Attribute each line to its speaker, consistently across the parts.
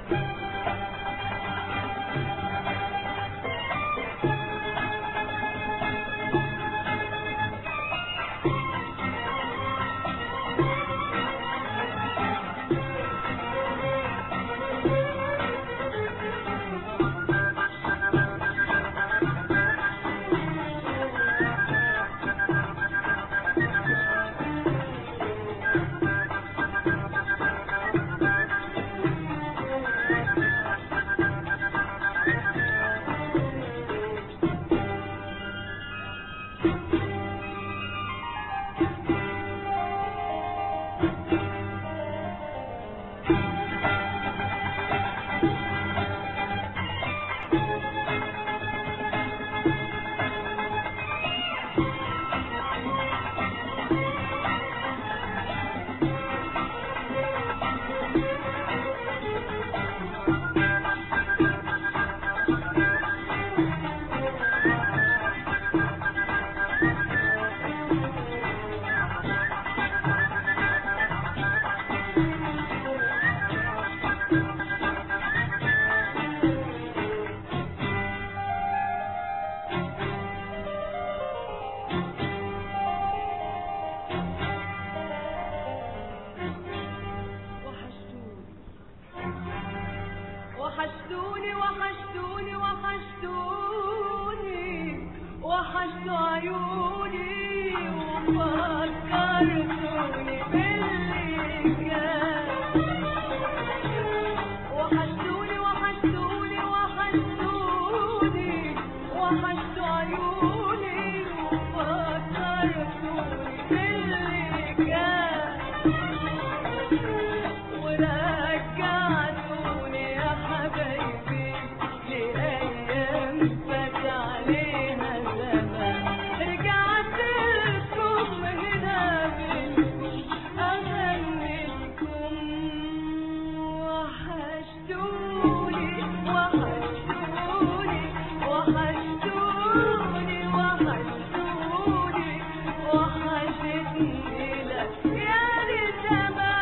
Speaker 1: وحشتوني وحشتوني وحشتوني وحشتوا عيوني وفكرتوني باللي كان وحشتوني وحشتوني وحشتوني وحشتوا عيوني وفكرتوني باللي كان ورجعتوني يا حبايبي لأيام فات عليها زمان رجعت لكم هنا منكم أغنيكم وحشتوني وحشتوني وحشتوني وحشتوني وحشتني ليالي زمان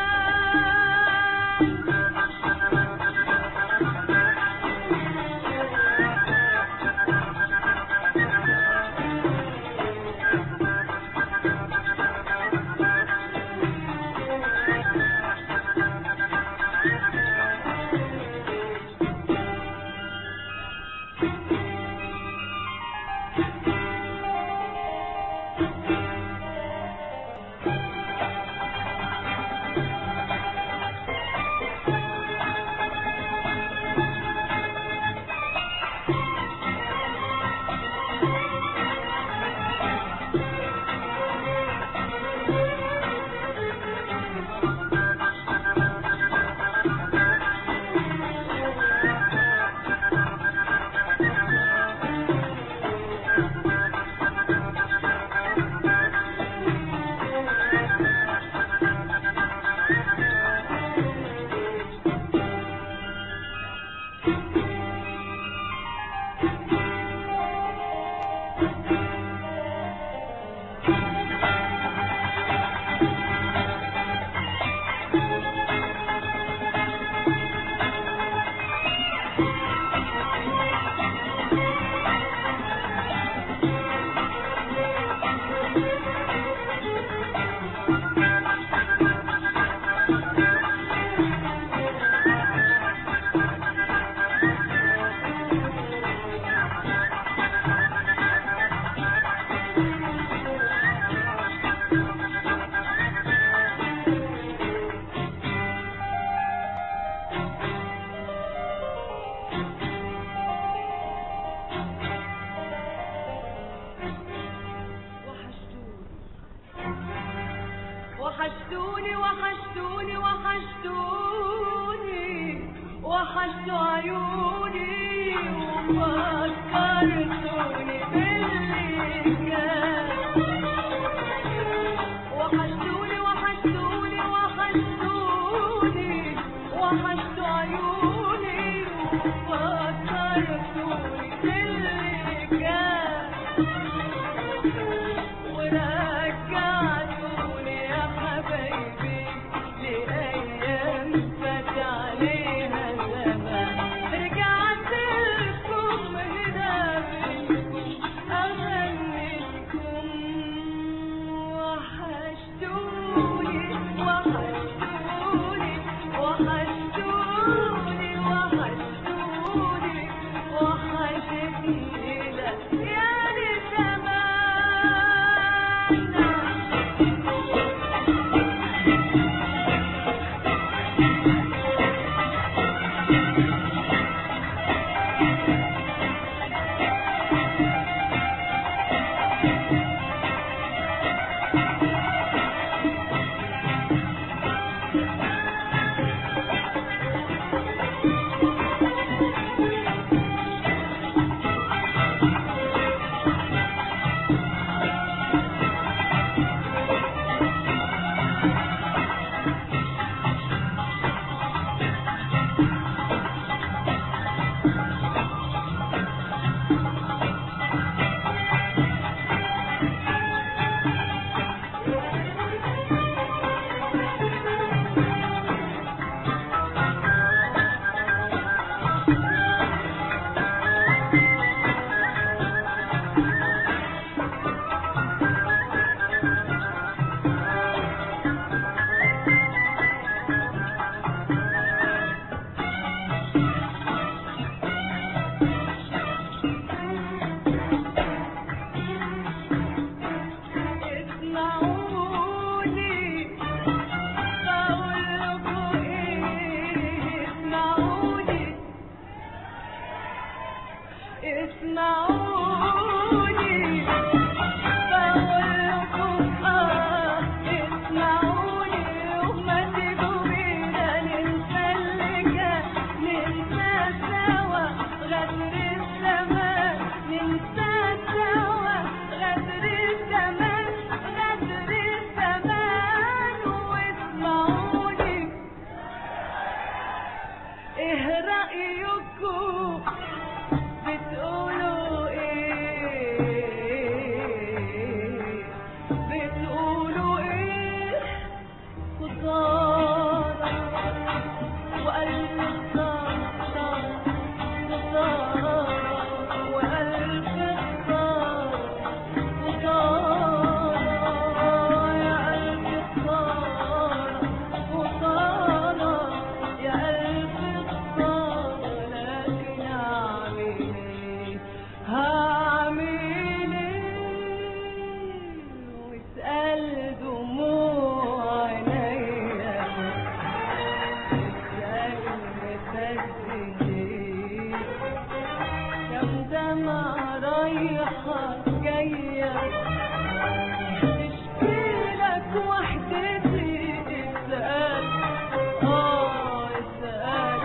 Speaker 1: وحشتوني وحشتوني وحشتوني وحشتوا عيوني وفكرتوني باللي كان وحشتوني وحشتوني وحشتوني وحشتوا عيوني وفكرتوني باللي كان ورجعتوني يا حبايبي لأيام فات عليها زمان ايه رأيكم بتقولوا ايه بتقولوا ايه خسارة وألف خسارة خسارة وألف خسارة خسارة يا ألف خسارة خسارة يا ألف خسارة لكن أعمل إيه هعمل إيه واسأل دموع عينيا اسأل مفسدين كم دمعة رايحة جاية تشكيلك وحدتي اسأل اه اسأل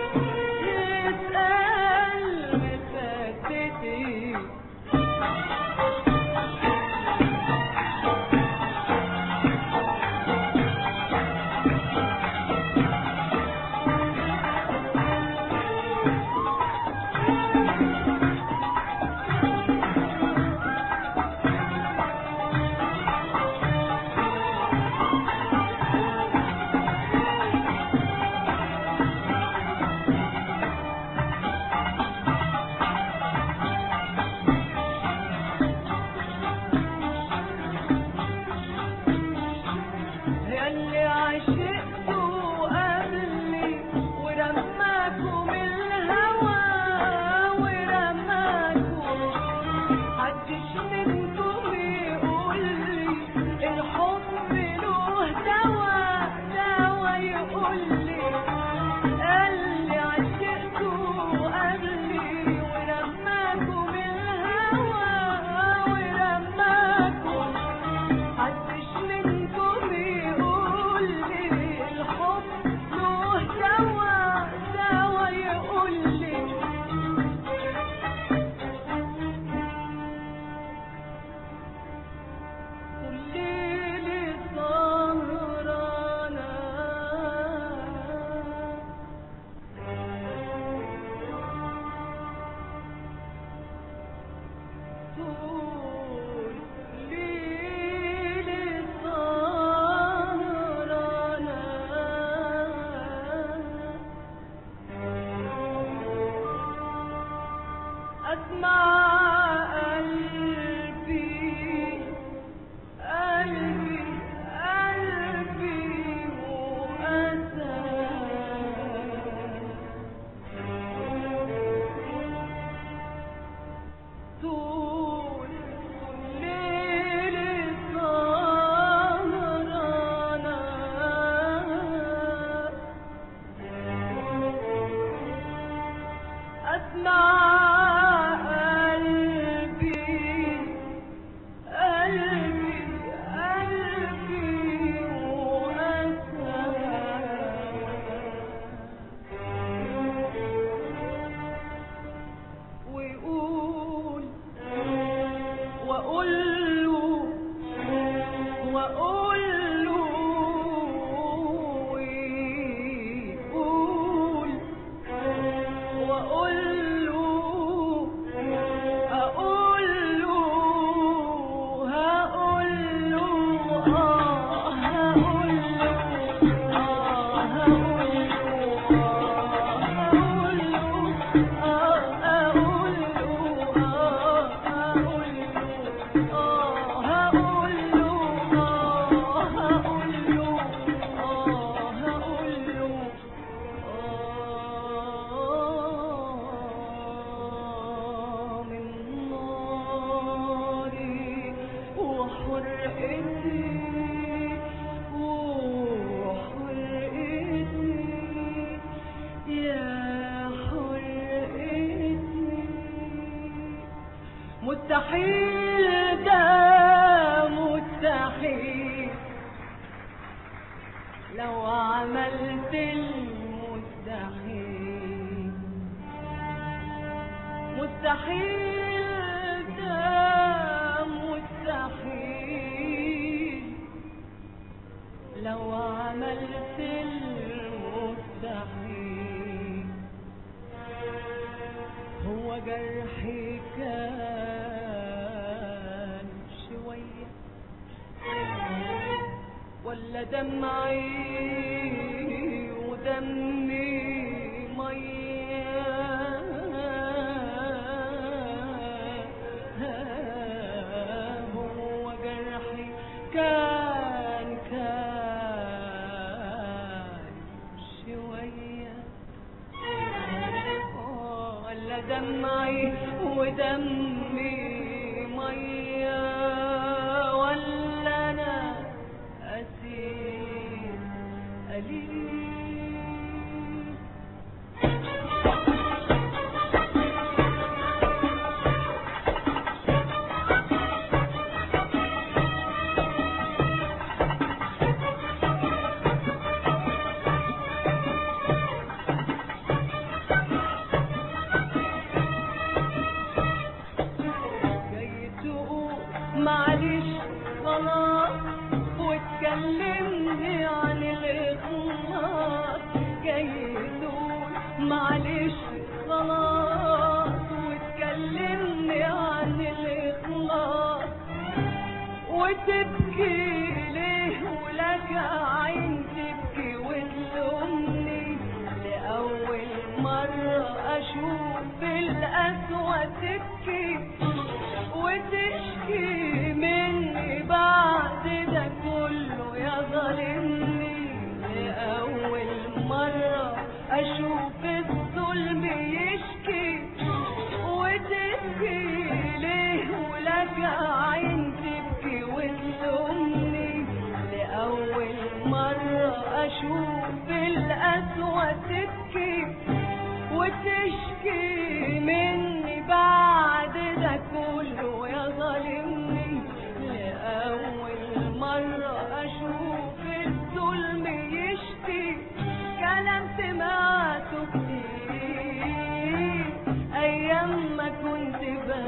Speaker 1: اسأل مفسدين اللي عشقته قبلي ورماكم الهوى ورماكم حدش منكم يقول لي الحب له دوا دوا يقول لي اللي عشقته قبلي ورماكم الهوى ورماكم محدش منكم يقول لي الحب له دوا دوا يقول لي كل ليلة سهرانة طول ليلة سهرانة أسمع قلبي قلبي قلبي وأسى طول ليل سهرانة أسمع قلبي قلبي قلبي وأسى ويقول وأقول له وأقول له ويقول وأقول له أقول له هقول له آه هقول له آه هقول له آه هقول له آه أقول له آه هقول له آه هقول له آه هقول له آه من ناري وحرقتي وحرقتي يا حرقتي مستحيل ده مستحيل لو عملت المستحيل مستحيل ده مستحيل لو عملت المستحيل ودمعي ودمي مياه هو جرحي كان كان شوية ولا دمعي ودمي مية ولا أنا أسير قليل جاي تقول معلش خلاص وتكلمني عن الإخلاص جاي تقول معلش خلاص وتكلمني عن الإخلاص وتبكي ليه ولك عين تبكي وتلومني لأول مرة أشوف القسوة تبكي وتشكي مني بعد ده كله يا ظالمني لأول مرة أشوف الظلم يشكي وتبكي ليه ولك عين تبكي وتلومني لأول مرة أشوف القسوة تبكي وتشكي مني بعد ده كله يا ظالمني لأول مرة أشوف الظلم يشكي كلام سمعته كتير أيام ما كنت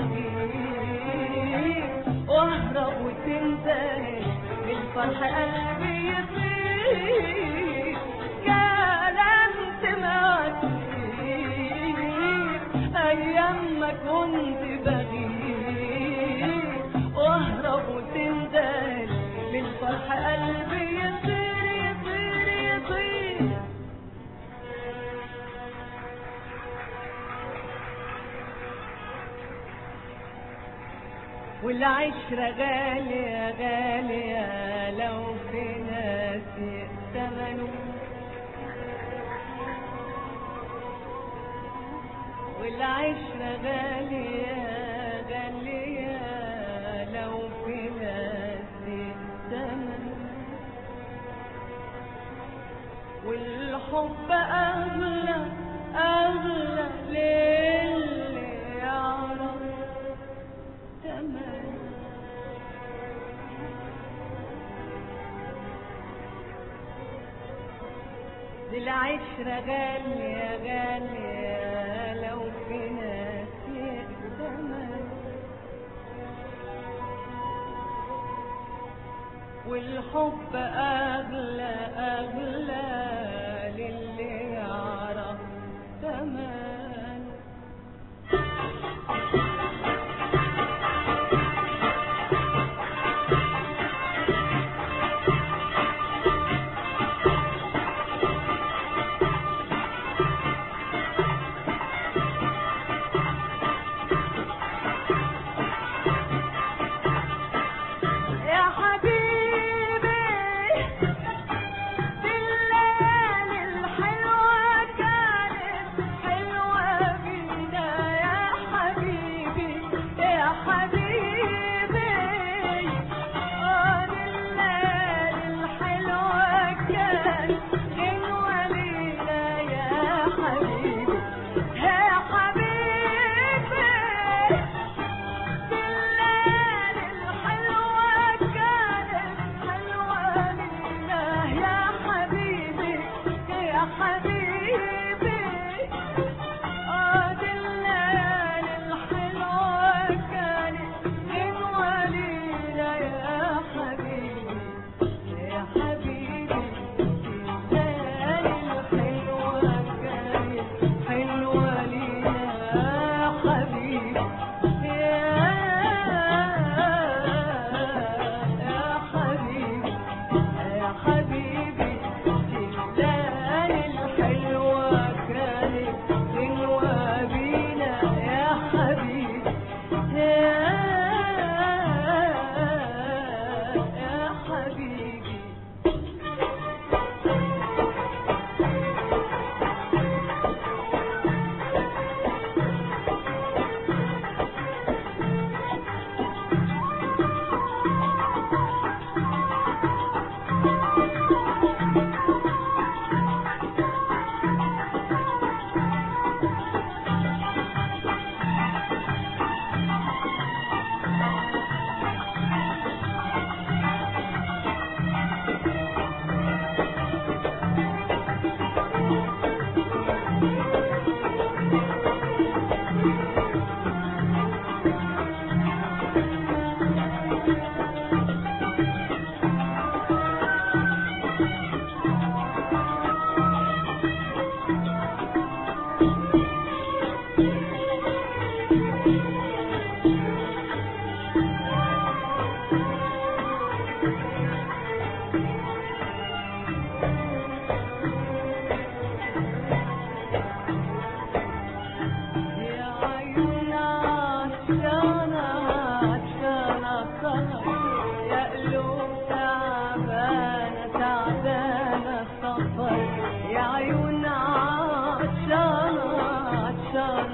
Speaker 1: بغير واهرب وتنتهي بالفرح قلبي يطير كلام سمعته كتير أيام ما كنت بغير واهرب وتندل بالفرح قلبي يطير يطير يطير والعشرة غالية غالية لو في ناس يأتمنوا والعشرة غالية غالية لو في ناس يأتمنوا والحب أغلى أغلى للي يعرف تمام دي العشرة غالية غالية لو في ناس يقدمها والحب أغلى أغلى للي يعرف تمام يا حبيبي بالله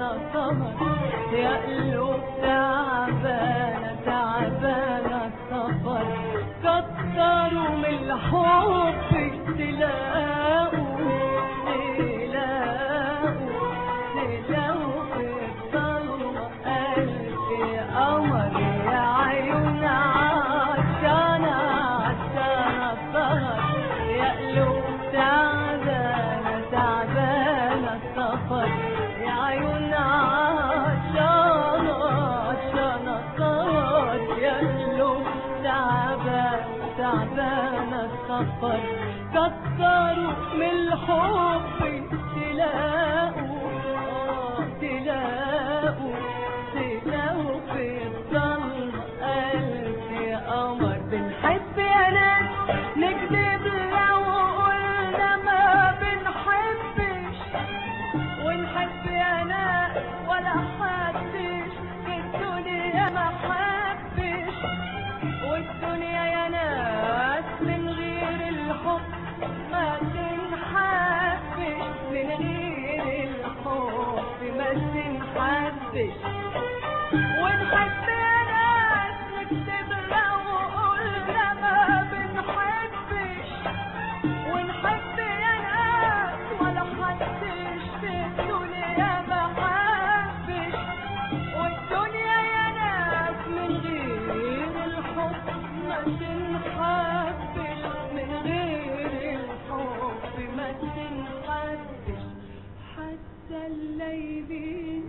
Speaker 1: سهر يا قلوب تعبانة تعبانة سفر كتروا من الحب تلاقوا تلاقوا تلاقوا في الضلمة ألف قمر يا عيون عشانة عشانة سهر يا قلوب تعبانة تعبانة سفر يا عيون عشانة عشانة سهر يا قلوب تعبانة تعبانة سفر كتروا من الحب تلاقوا آه تلاقوا تلاقوا في الضلمة ألف قمر بنحب يا ناس نكذب لو قلنا ما بنحبش ونحب يا ناس ولا حدش في الدنيا ما حبش والدنيا يا ناس من غير الحب ما تنحبش من غير الحب ما تنحبش ونحب يا ناس نكتب لو قلنا ما بنحبش ونحب يا ناس ولا حدش في الدنيا ما حبش والدنيا يا ناس من غير الحب ما تنحبش من غير الحب ما تنحبش حتى الليل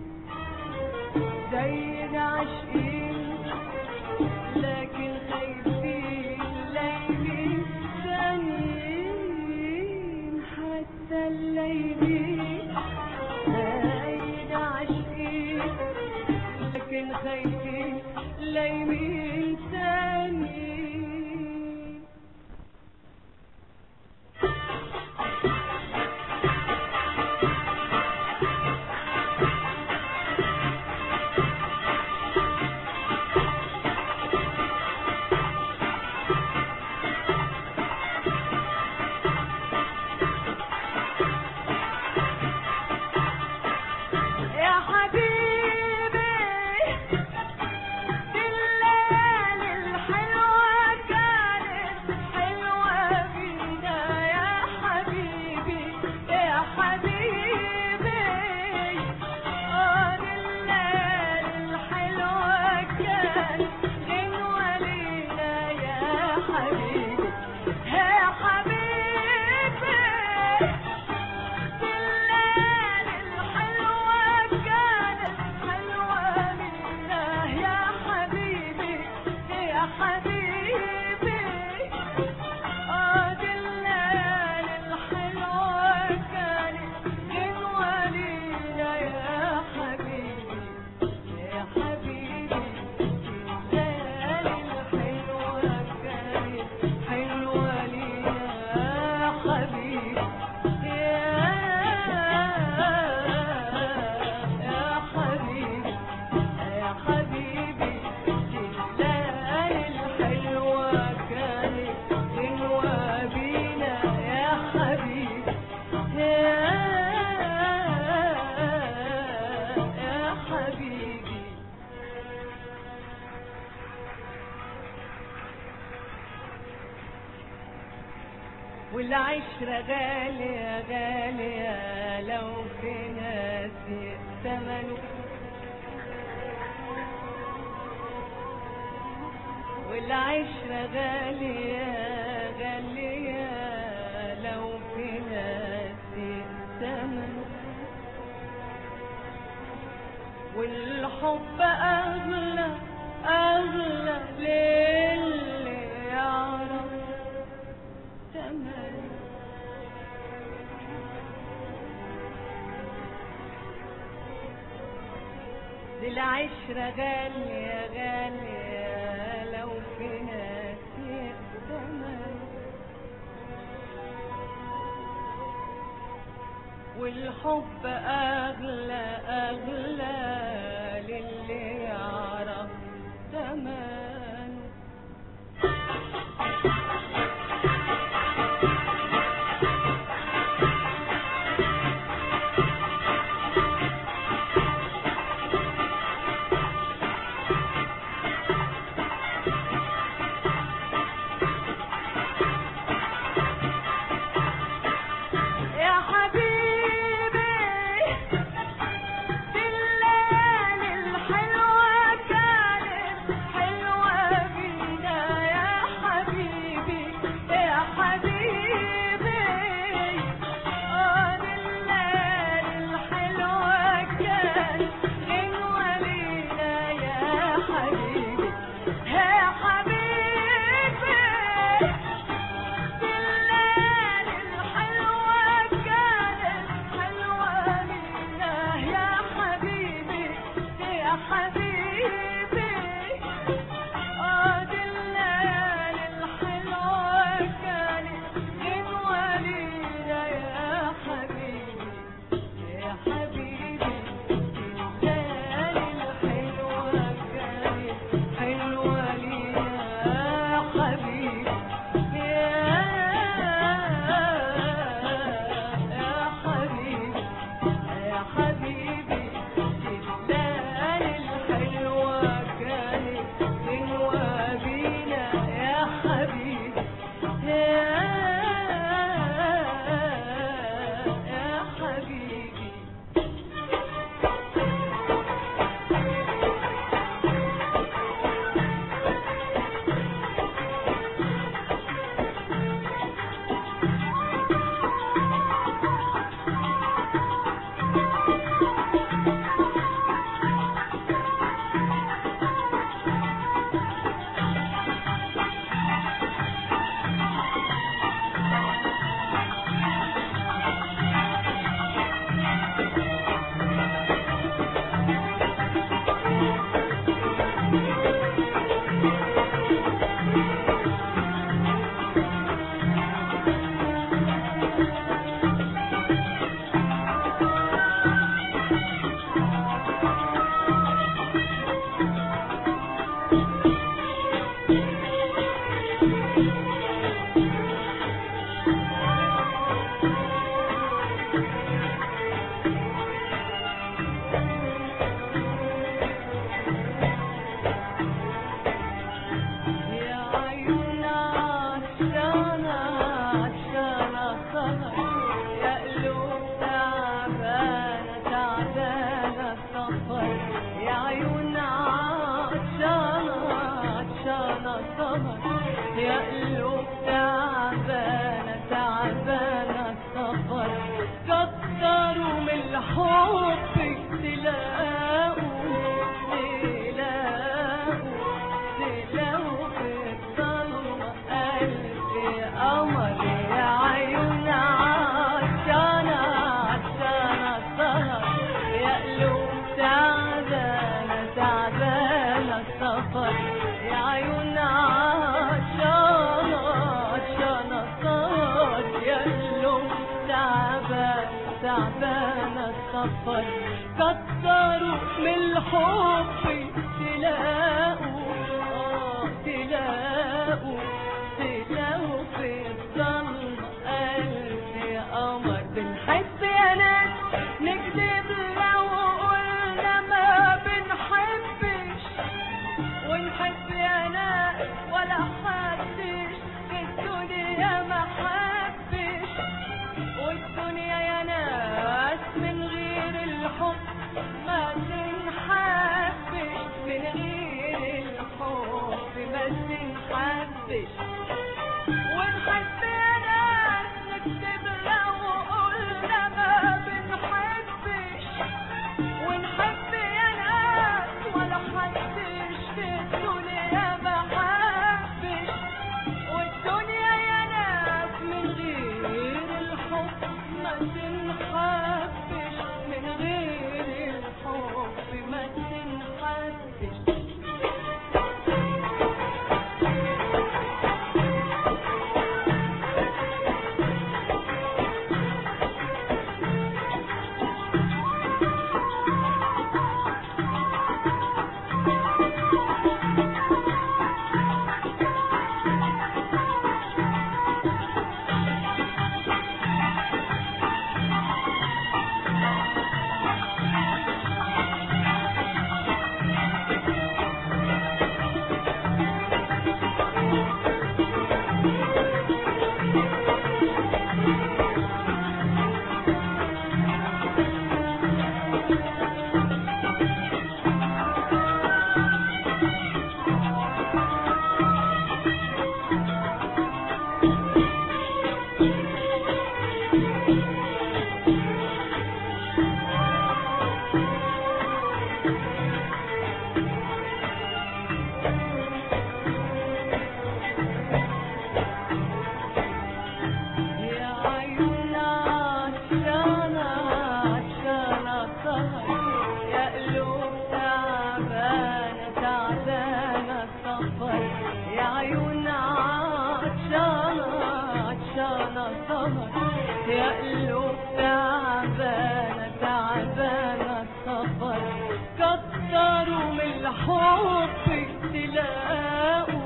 Speaker 1: زي العاشقين لكن خايفين ليلين ثانيين حتى الليلين زي العاشقين لكن خايفين ليلين ثانيين يا حبيبي دي الليالي الحلوة كانت حلوة بينا يا حبيبي يا حبيبي اه دي الليالي الحلوة كانت غنوة لينا يا حبيبي يا حبيبي الليالي الحلوة كانت حلوة منا يا حبيبي يا حبيبي اه دي الليالي الحلوة كانت غنوة لينا يا حبيبي يا حبيبي الليالي الحلوة كانت حلوة لينا يا حبيبي يا يا حبيبي يا حبيبي الليالي الحلوة كانت حلوة بينا يا حبيبي يا يا حبيبي والعشرة غالية غالية لو في ناس يأتمنوا والعشرة غالية غالية لو في ناس يأتمنوا والحب أغلى أغلى للي يعرف تمام دي العشرة غالية غالية لو في ناس يقدمها والحب أغلى أغلى للي يعرف زمانه تعبانة السفر يا عيون عطشانة عطشانة السهر يا قلوب تعبانة تعبانة السفر كتروا من الحب تلاقوا تلاقوا تلاقوا في الضلمة قلبي قمر يا عيون عطشانة عطشانة السهر يا قلوب تعبانة تعبانة السفر يا عيون عطشانة عطشانة السهر يا قلوب تعبانة تعبانة السفر كتروا من الحب تلاقوا آه تلاقوا تلاقوا في الظلم قلبي قمر بنحب يا ناس نكذب لو قلنا ما بنحبش ونحب يا ناس ولا حدش في الدنيا ما حبش والدنيا يا ناس من غير الحب ما تنحبش من غير الحب ما تنحبش ونحب يا ناس نكتب لو قلنا ما بنحبش ونحب يا ناس ولا حدش في الدنيا ما حبش والدنيا يا ناس من غير الحب ما تنحبش من غير الحب ما تنحبش يا عيون عطشانة عطشانة سهر يا قلوب تعبانة تعبانة سفر يا عيون عطشانة عطشانة سهر يا قلوب تعبانة تعبانة سفر كتروا من الحب تلاقوا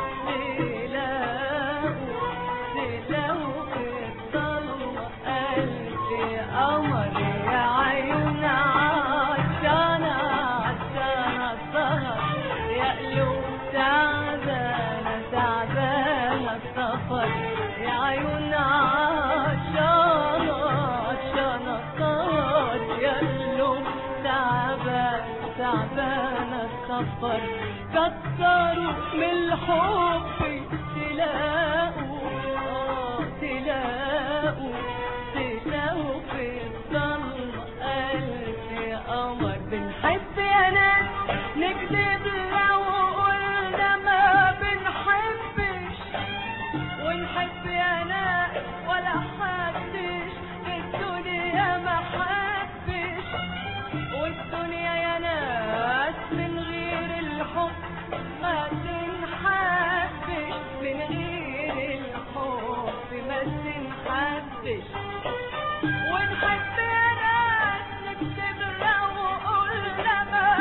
Speaker 1: تلاقوا تلاقوا في الضلمة قلبي قمر يا عيون عطشانة عطشانة السهر يا قلوب تعبانة تعبانة السفر يا عيون عطشانة عطشانة السهر يا قلوب تعبانة تعبانة السفر كتروا من الحب تلاقوا آه تلاقوا تلاقوا في الضلمة قلبي قمر بنحب يا ناس نكذب لو قلنا ما بنحبش ونحب يا ناس ولا حدش في الدنيا ما حبش والدنيا يا ناس من غير الحب ما تنحبش من غير الحب ما تنحبش ونحب يا ناس نكتب لو قلنا ما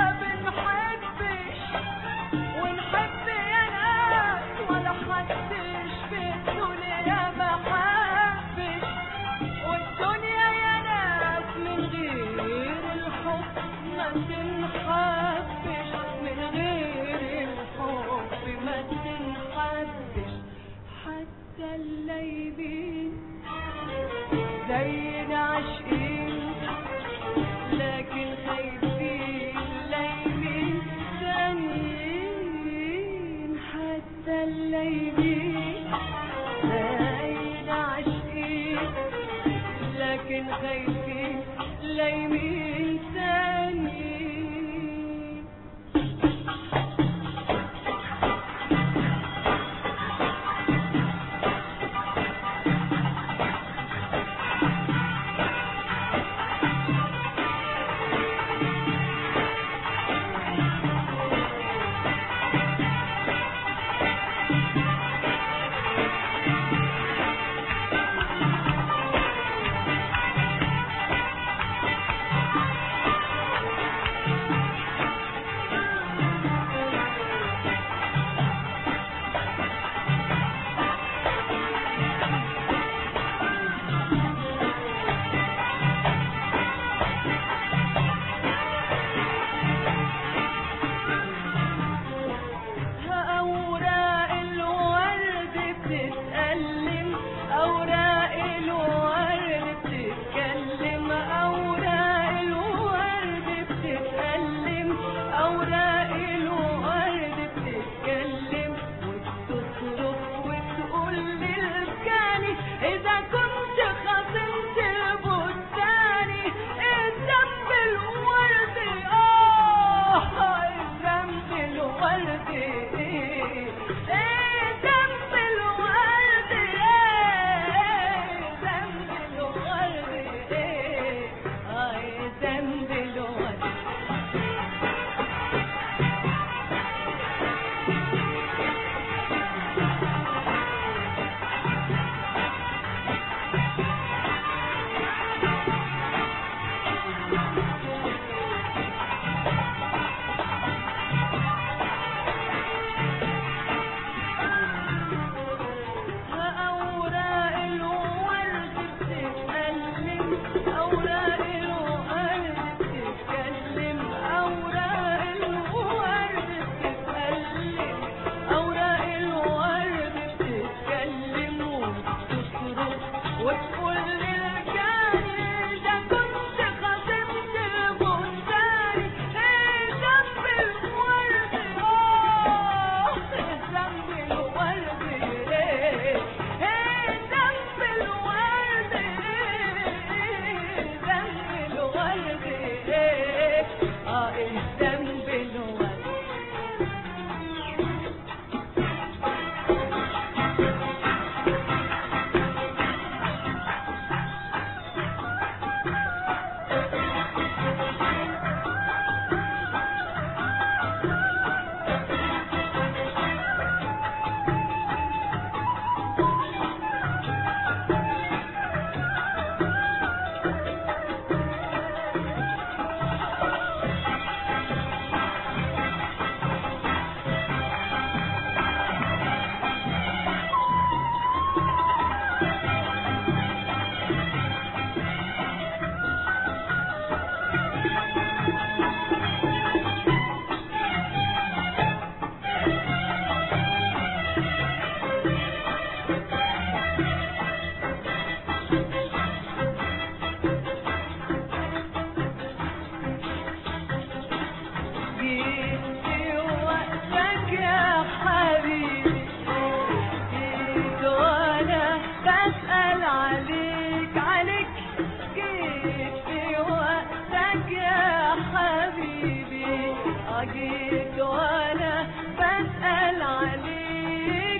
Speaker 1: حبيبي أجيت وأنا بسأل عليك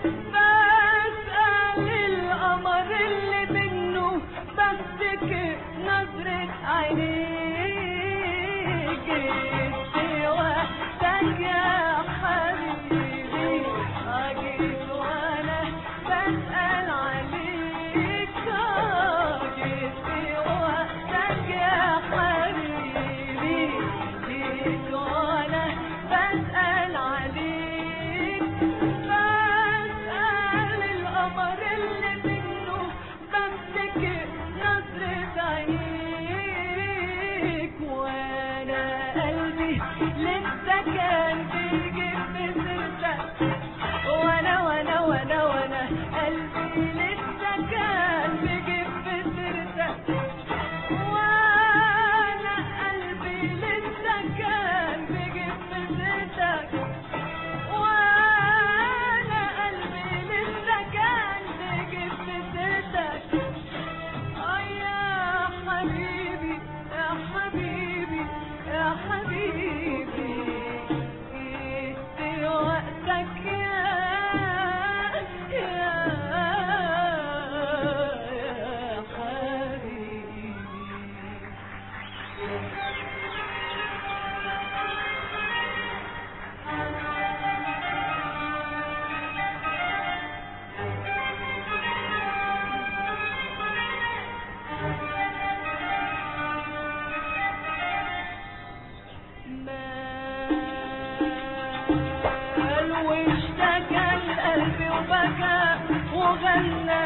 Speaker 1: بسأل القمر اللي منه بفتكر نظرة عينيك جيت وقتك يا حبيبي أجيت وأنا بسأل عليك جيت وقتك يا حبيبي جيت وأنا بسأل عليك بسأل القمر اللي منه بفتكر نظرة عينيك وانا قلبي لسه كان بيجيب سيرتك وانا وانا وانا وانا قلبي لسه كان بيجيب سيرتك وانا قلبي لسه كان بيجيب سيرتك وانا قلبي لسه كان بيجيب سيرتك آه يا حبيبي يا حبيبي يا حبيبي جيت وقتك يا يا يا حبيبي مال واشتكى القلب وبكى وغنى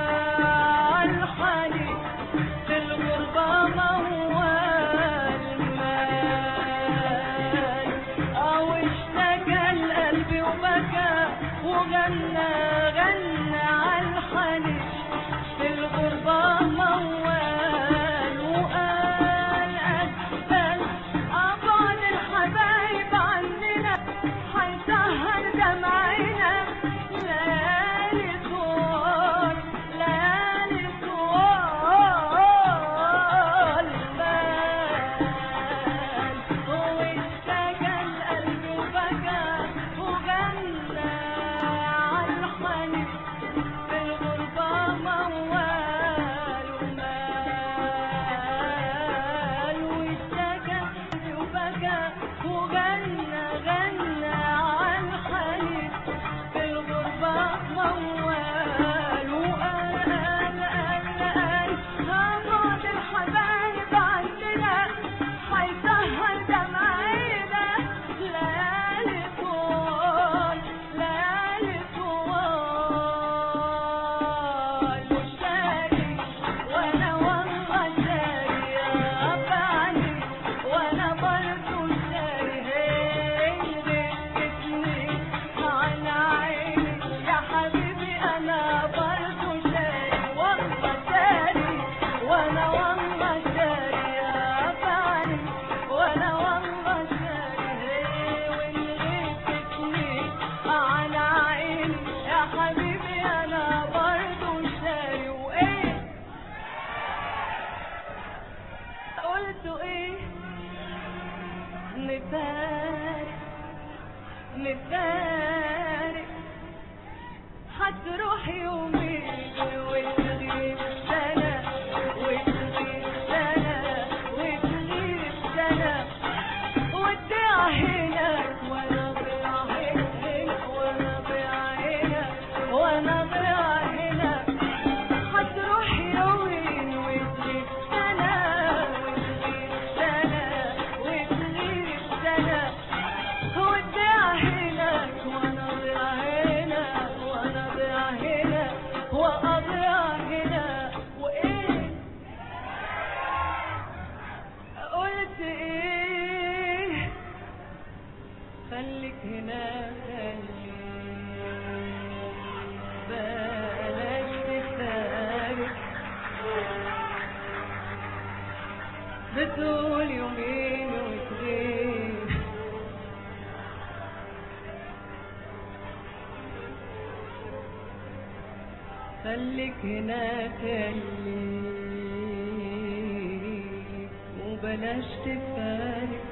Speaker 1: عالحنين في الغربة موال مال أو اشتكى القلب وبكى وغنى غنى عالحنين في الغربة موال وقال أسأل أبعد الحبايب عننا حيسهر دمعنا ليالي طوال ليالي طوال بال واشتكى القلب وبكى وغنى عالحنين في الغربة موال ومال واشتكى وبكى وغنى غنى عالحنين في الغربة موال وقال قال قال قال هنقعد الحبايب عندنا حيسهر دمعنا ليالي طوال ليالي طوال وشاري وانا والله شاري يا ابعني وانا برضو شاري هي ركتني عن عيني يا حبيبي انا برضو شاري والله شاري وانا والله شاري يا ابعني وانا والله شاري وان ركتني عن عيني يا حبيبي انا برضو شاري وايه قلت ايه نفارق نفارق هتروح يومين وتغيب سنة وتغيب سنة وتغيب سنة وتضيع هناك وانا ضيع هنا وانا ضيع هنا وانا ضيع هنا هتروح يومين وتغيب سنة وتغيب سنة وتغيب سنة وتضيع هناك وانا ضيع هنا وانا ضيع هنا واضيع هنا وايه قلت ايه خليك هنا خليك بلاش تفارق بتقول يومين وتغيب خليك هنا خليك وبلاش تفارق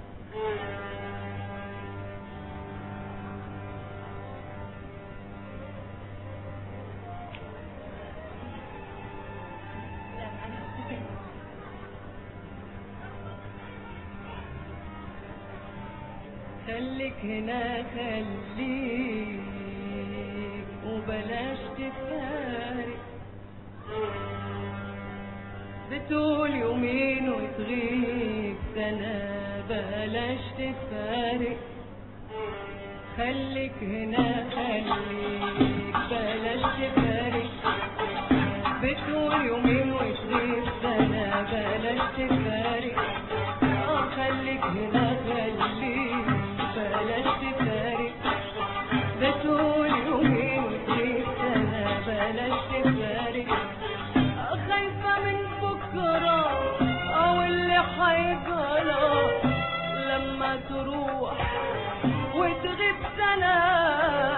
Speaker 1: خليك هنا خليك وبلاش تفارق بتقول يومين وتغيب سنة بلاش تفارق خليك هنا خليك بلاش تفارق بتقول يومين وتغيب سنة بلاش تفارق اه خليك هنا خليك بلاش تفارق بتقول يومين وتغيب سنة بلاش تفارق خايفة من بكرة أو اللي حيجرى لما تروح وتغيب سنة